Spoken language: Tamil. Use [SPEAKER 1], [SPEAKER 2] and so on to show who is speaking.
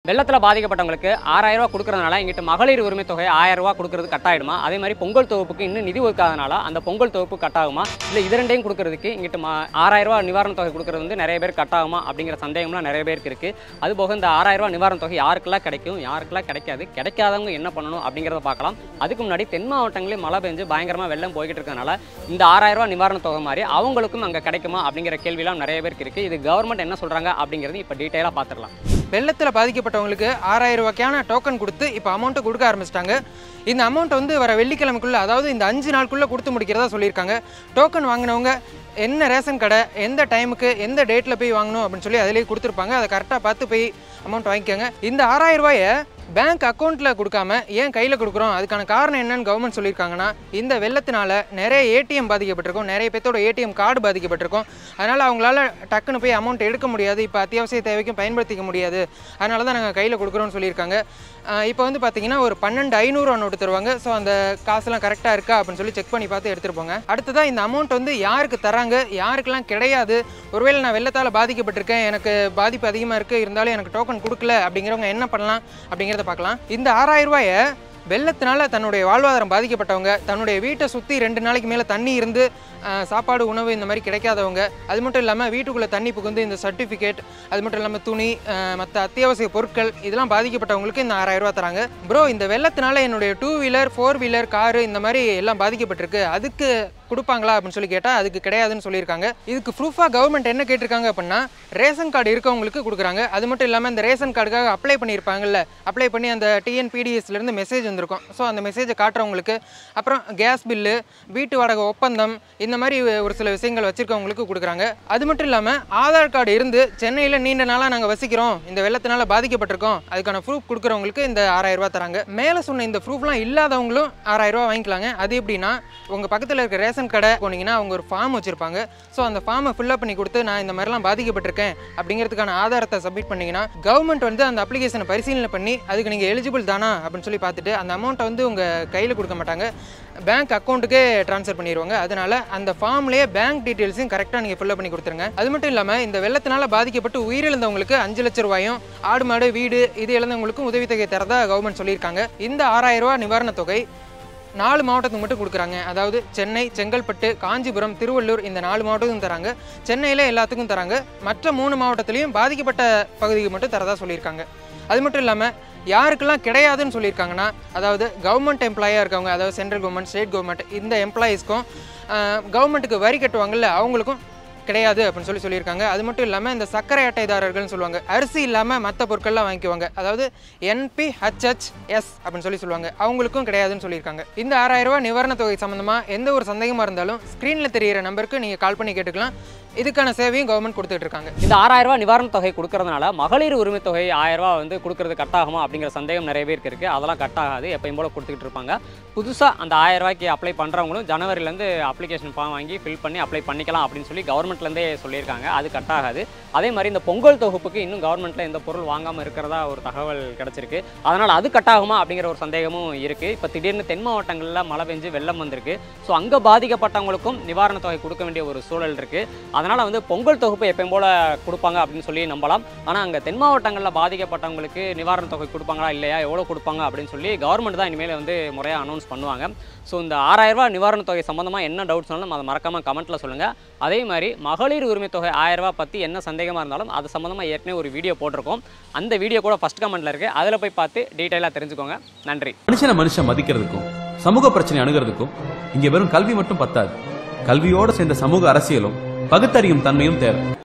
[SPEAKER 1] வெள்ளத்தில் பாதிக்கப்பட்டவங்களுக்கு ஆறாயிரம் ரூபாய் கொடுக்கறதுனால இங்கிட்டு மகளிர் உரிமை தொகை ஆயிரம் ரூபாய் கொடுக்கறது கட்டாயிடுமா அதே மாதிரி பொங்கல் தொகுப்புக்கு இன்னும் நிதி ஒதுக்காதனால அந்த பொங்கல் தொகுப்பு கட்டாகுமா இல்லை இது ரெண்டையும் கொடுக்கறதுக்கு இங்கிட்டு மா ஆறாயிரம் ரூபாய் நிவாரண தொகை கொடுக்கறது வந்து நிறைய பேர் கட்டாகுமா அப்படிங்கிற சந்தேகம்லாம் நிறைய பேருக்கு இருக்குது அது போக இந்த ஆறாயிரம் ரூபாய் நிவாரண தொகை யாருக்கெல்லாம் கிடைக்கும் யாருக்கெல்லாம் கிடைக்காது கிடைக்காதவங்க என்ன பண்ணணும் அப்படிங்கிறத பார்க்கலாம் அதுக்கு முன்னாடி தென் மாவட்டங்களில் மழை பெஞ்சு பயங்கரமாக வெள்ளம் போய்கிட்டு இருக்கனால இந்த ஆறாயிரம் ரூபாய் நிவாரண தொகை மாதிரி அவங்களுக்கும் அங்கே கிடைக்குமா அப்படிங்கிற கேள்விலாம் நிறைய பேருக்கு இருக்குது இது கவர்மெண்ட் என்ன சொல்கிறாங்க அப்படிங்கிறது இப்போ டீட்டெயிலாக பார்த்துடலாம்
[SPEAKER 2] வெள்ளத்தில் பாதிக்கப்பட்டவங்களுக்கு ஆறாயிரம் ரூபாய்க்கான டோக்கன் கொடுத்து இப்போ அமௌண்ட்டை கொடுக்க ஆரம்பிச்சிட்டாங்க இந்த அமௌண்ட் வந்து வர வெள்ளிக்கிழமைக்குள்ளே அதாவது இந்த அஞ்சு நாளுக்குள்ளே கொடுத்து முடிக்கிறதா சொல்லியிருக்காங்க டோக்கன் வாங்கினவங்க என்ன ரேஷன் கடை எந்த டைமுக்கு எந்த டேட்டில் போய் வாங்கணும் அப்படின்னு சொல்லி அதிலேயே கொடுத்துருப்பாங்க அதை கரெக்டாக பார்த்து போய் அமௌண்ட் வாங்கிக்கோங்க இந்த ஆறாயிரம் ரூபாயை பேங்க் அக்கௌண்ட்டில் கொடுக்காம ஏன் கையில் கொடுக்குறோம் அதுக்கான காரணம் என்னன்னு கவர்மெண்ட் சொல்லியிருக்காங்கன்னா இந்த வெள்ளத்தினால நிறைய ஏடிஎம் பாதிக்கப்பட்டிருக்கும் நிறைய பேர்த்தோட ஏடிஎம் கார்டு பாதிக்கப்பட்டிருக்கும் அதனால் அவங்களால டக்குன்னு போய் அமௌண்ட் எடுக்க முடியாது இப்போ அத்தியாவசிய தேவைக்கும் பயன்படுத்திக்க முடியாது அதனால தான் நாங்கள் கையில் கொடுக்குறோம்னு சொல்லியிருக்காங்க ஆஹ் இப்போ வந்து பார்த்தீங்கன்னா ஒரு பன்னெண்டு ஐநூறுவா நோட்டு தருவாங்க ஸோ அந்த காசுலாம் கரெக்டாக இருக்கா அப்படின்னு சொல்லி செக் பண்ணி பார்த்து எடுத்துகிட்டு போங்க அடுத்ததாக இந்த அமௌண்ட் வந்து யாருக்கு தராங்க யாருக்கெல்லாம் கிடையாது ஒருவேளை நான் வெள்ளத்தால் பாதிக்கப்பட்டிருக்கேன் எனக்கு பாதிப்பு அதிகமாக இருக்குது இருந்தாலும் எனக்கு டோக்கன் கொடுக்கல அப்படிங்கிறவங்க என்ன பண்ணலாம் அப்படிங்கிறத பார்க்கலாம் இந்த ஆறாயிரம் ரூபாயை வெள்ளத்தினால தன்னுடைய வாழ்வாதாரம் பாதிக்கப்பட்டவங்க தன்னுடைய வீட்டை சுற்றி ரெண்டு நாளைக்கு மேலே தண்ணி இருந்து ஆஹ், சாப்பாடு உணவு இந்த மாதிரி கிடைக்காதவங்க அது மட்டும் இல்லாமல் வீட்டுக்குள்ளே தண்ணி புகுந்து இந்த சர்டிஃபிகேட் அது மட்டும் இல்லாமல் துணி மற்ற அத்தியாவசிய பொருட்கள் இதெல்லாம் பாதிக்கப்பட்டவங்களுக்கு இந்த ஆறாயிரம் ரூபா தராங்க ப்ரோ இந்த வெள்ளத்தினால என்னுடைய two wheeler four wheeler car இந்த மாதிரி எல்லாம் பாதிக்கப்பட்டிருக்கு அதுக்கு கொடுப்பாங்களா அப்படின்னு சொல்லி கேட்டால் அதுக்கு கிடையாதுன்னு சொல்லியிருக்காங்க இதுக்கு ப்ரூஃபாக கவர்மெண்ட் என்ன கேட்டிருக்காங்க அப்படின்னா ரேஷன் கார்டு இருக்கவங்களுக்கு கொடுக்குறாங்க அது மட்டும் இல்லாமல் இந்த ரேஷன் கார்டுக்காக அப்ளை பண்ணியிருப்பாங்கல்ல அப்ளை பண்ணி அந்த டிஎன்பிடிஎஸ்லேருந்து மெசேஜ் வந்திருக்கும் ஸோ அந்த மெசேஜை காட்டுறவங்களுக்கு அப்புறம் கேஸ் பில்லு வீட்டு வாடகை ஒப்பந்தம் இந்த மாதிரி ஒரு சில விஷயங்கள் வச்சுருக்கவங்களுக்கு கொடுக்குறாங்க அது மட்டும் இல்லாமல் ஆதார் கார்டு இருந்து சென்னையில் நீண்ட நாளாக நாங்கள் வசிக்கிறோம் இந்த வெள்ளத்தினால பாதிக்கப்பட்டிருக்கோம் அதுக்கான ப்ரூஃப் கொடுக்குறவங்களுக்கு இந்த ஆறாயிரம் ரூபாய் தராங்க மேலே சொன்ன இந்த ப்ரூஃப்லாம் இல்லாதவங்களும் ஆறாயிரம் ரூபாய் வாங்கிக்கலாங்க அது எப்படின்னா உங்கள் பக்கத்தில் இருக்க ரேஷன் கடை போனீங்கன்னா அவங்க ஒரு ஃபார்ம் வச்சுருப்பாங்க ஸோ அந்த ஃபார்மை ஃபில்அப் பண்ணி கொடுத்து நான் இந்த மாதிரிலாம் பாதிக்கப்பட்டிருக்கேன் அப்படிங்கிறதுக்கான ஆதாரத்தை சப்மிட் பண்ணீங்கன்னா கவர்மெண்ட் வந்து அந்த அப்ளிகேஷனை பரிசீலனை பண்ணி அதுக்கு நீங்கள் எலிஜிபிள் தானா அப்படின்னு சொல்லி பார்த்துட்டு அந்த அமௌண்ட்டை வந்து உங்கள் கையில் கொடுக்க மாட்டாங்க பேங்க் அக்கௌண்ட்டுக்கே ட்ரான்ஸ்ஃபர் பண்ணிடுவாங்க அதனால அந்த ஃபார்ம்லேயே பேங்க் டீட்டெயில்ஸையும் கரெக்டாக நீங்கள் ஃபில்அப் பண்ணி கொடுத்துருங்க அது மட்டும் இல்லாமல் இந்த வெள்ளத்தினால பாதிக்கப்பட்டு உயிரிழந்தவங்களுக்கு அஞ்சு லட்ச ரூபாயும் ஆடு மாடு வீடு இது இழந்தவங்களுக்கும் உதவித்தொகை தரதா கவர்மெண்ட் சொல்லியிருக்காங்க இந்த ஆறாயிரம் ரூபாய் நிவாரணத் தொகை நாலு மாவட்டத்துக்கு மட்டும் கொடுக்குறாங்க அதாவது சென்னை செங்கல்பட்டு காஞ்சிபுரம் திருவள்ளூர் இந்த நாலு மாவட்டத்துக்கும் தராங்க சென்னையில் எல்லாத்துக்கும் தராங்க மற்ற மூணு மாவட்டத்துலேயும் பாதிக்கப்பட்ட பகுதிக்கு மட்டும் தரதா சொல்லியிருக்காங்க அது மட்டும் இல்லாமல் யாருக்கெல்லாம் கிடையாதுன்னு சொல்லியிருக்காங்கன்னா அதாவது கவர்மெண்ட் எம்ப்ளாயாக இருக்கவங்க அதாவது சென்ட்ரல் கவர்மெண்ட் ஸ்டேட் கவர்மெண்ட் இந்த எம்ப்ளாயீஸ்க்கும் கவர்மெண்ட்டுக்கு வரி கட்டுவாங்கல்ல அவங்களுக்கும் கிடையாது அப்படின்னு சொல்லி சொல்லியிருக்காங்க அது மட்டும் இல்லாமல் இந்த சர்க்கரை அட்டைதாரர்கள்னு சொல்லுவாங்க அரிசி இல்லாமல் மற்ற பொருட்கள்லாம் வாங்கிக்குவாங்க அதாவது என்பிஹெச்ஹெச்எஸ் அப்படின்னு சொல்லி சொல்லுவாங்க அவங்களுக்கும் கிடையாதுன்னு சொல்லியிருக்காங்க இந்த ஆறாயிரம் ரூபாய் நிவாரணத் தொகை சம்மந்தமாக எந்த ஒரு சந்தேகமாக இருந்தாலும் ஸ்க்ரீனில் தெரியிற நம்பருக்கு நீங்கள் கால் பண்ணி கேட்டுக்கலாம் இதுக்கான சேவையும் கவர்மெண்ட் கொடுத்துட்டு இருக்காங்க
[SPEAKER 1] இந்த ஆறாயிரம் ரூபாய் நிவாரண தொகை கொடுக்கறதுனால மகளிர் உரிமை தொகை ஆயிரம் ரூபாய் வந்து கொடுக்கறது கட்டாகுமா அப்படிங்கிற சந்தேகம் நிறைய பேருக்கு இருக்குது அதெல்லாம் கட்டாகாது எப்பயும் போல கொடுத்துக்கிட்டு இருப்பாங்க புதுசாக அந்த ஆயிரம் ரூபாய்க்கு அப்ளை பண்ணுறவங்களும் ஜனவரிலேருந்து அப்ளிகேஷன் ஃபார்ம் வாங்கி ஃபில் பண்ணி அப்ளை பண்ணிக்கலாம் அப்படின்னு சொல்லி கவர்மெண்ட்லேருந்தே சொல்லியிருக்காங்க அது கட்டாகாது அதே மாதிரி இந்த பொங்கல் தொகுப்புக்கு இன்னும் கவர்மெண்ட்டில் இந்த பொருள் வாங்காமல் இருக்கிறதா ஒரு தகவல் கிடச்சிருக்கு அதனால் அது கட்டாகுமா அப்படிங்கிற ஒரு சந்தேகமும் இருக்குது இப்போ திடீர்னு தென் மாவட்டங்களில் மழை பெஞ்சு வெள்ளம் வந்திருக்கு ஸோ அங்கே பாதிக்கப்பட்டவங்களுக்கும் நிவாரணத் தொகை கொடுக்க வேண்டிய ஒரு சூழல் இருக்குது அதனால் வந்து பொங்கல் தொகுப்பு எப்பயும் போல் கொடுப்பாங்க அப்படின்னு சொல்லி நம்பலாம் ஆனால் அங்கே தென் மாவட்டங்களில் பாதிக்கப்பட்டவங்களுக்கு நிவாரணத் தொகை கொடுப்பாங்களா இல்லையா எவ்வளோ கொடுப்பாங்க அப்படின்னு சொல்லி கவர்மெண்ட் தான் இனிமேல் வந்து முறையாக அனௌன்ஸ் பண்ணுவாங்க ஸோ இந்த ஆறாயிரம் ரூபாய் நிவாரணத் தொகை சம்மந்தமாக என்ன டவுட்ஸ்னாலும் அதை மறக்காமல் கமெண்ட்டில் சொல்லுங்கள் அதே மாதிரி மகளிர் உரிமை தொகை ஆயிரம் ரூபாய் பற்றி என்ன சந்தேகமாக இருந்தாலும் அது சம்மந்தமாக ஏற்கனவே ஒரு வீடியோ போட்டிருக்கோம் அந்த வீடியோ கூட ஃபஸ்ட் கமெண்ட்டில் இருக்குது அதில் போய் பார்த்து டீட்டெயிலாக தெரிஞ்சுக்கோங்க நன்றி
[SPEAKER 3] மனுஷனை மனுஷன் மதிக்கிறதுக்கும் சமூக பிரச்சனை அணுகிறதுக்கும் இங்க வெறும் கல்வி மட்டும் பத்தாது கல்வியோட சேர்ந்த சமூக அரசியலும் பகுத்தறியும் தன்மையும் தேவை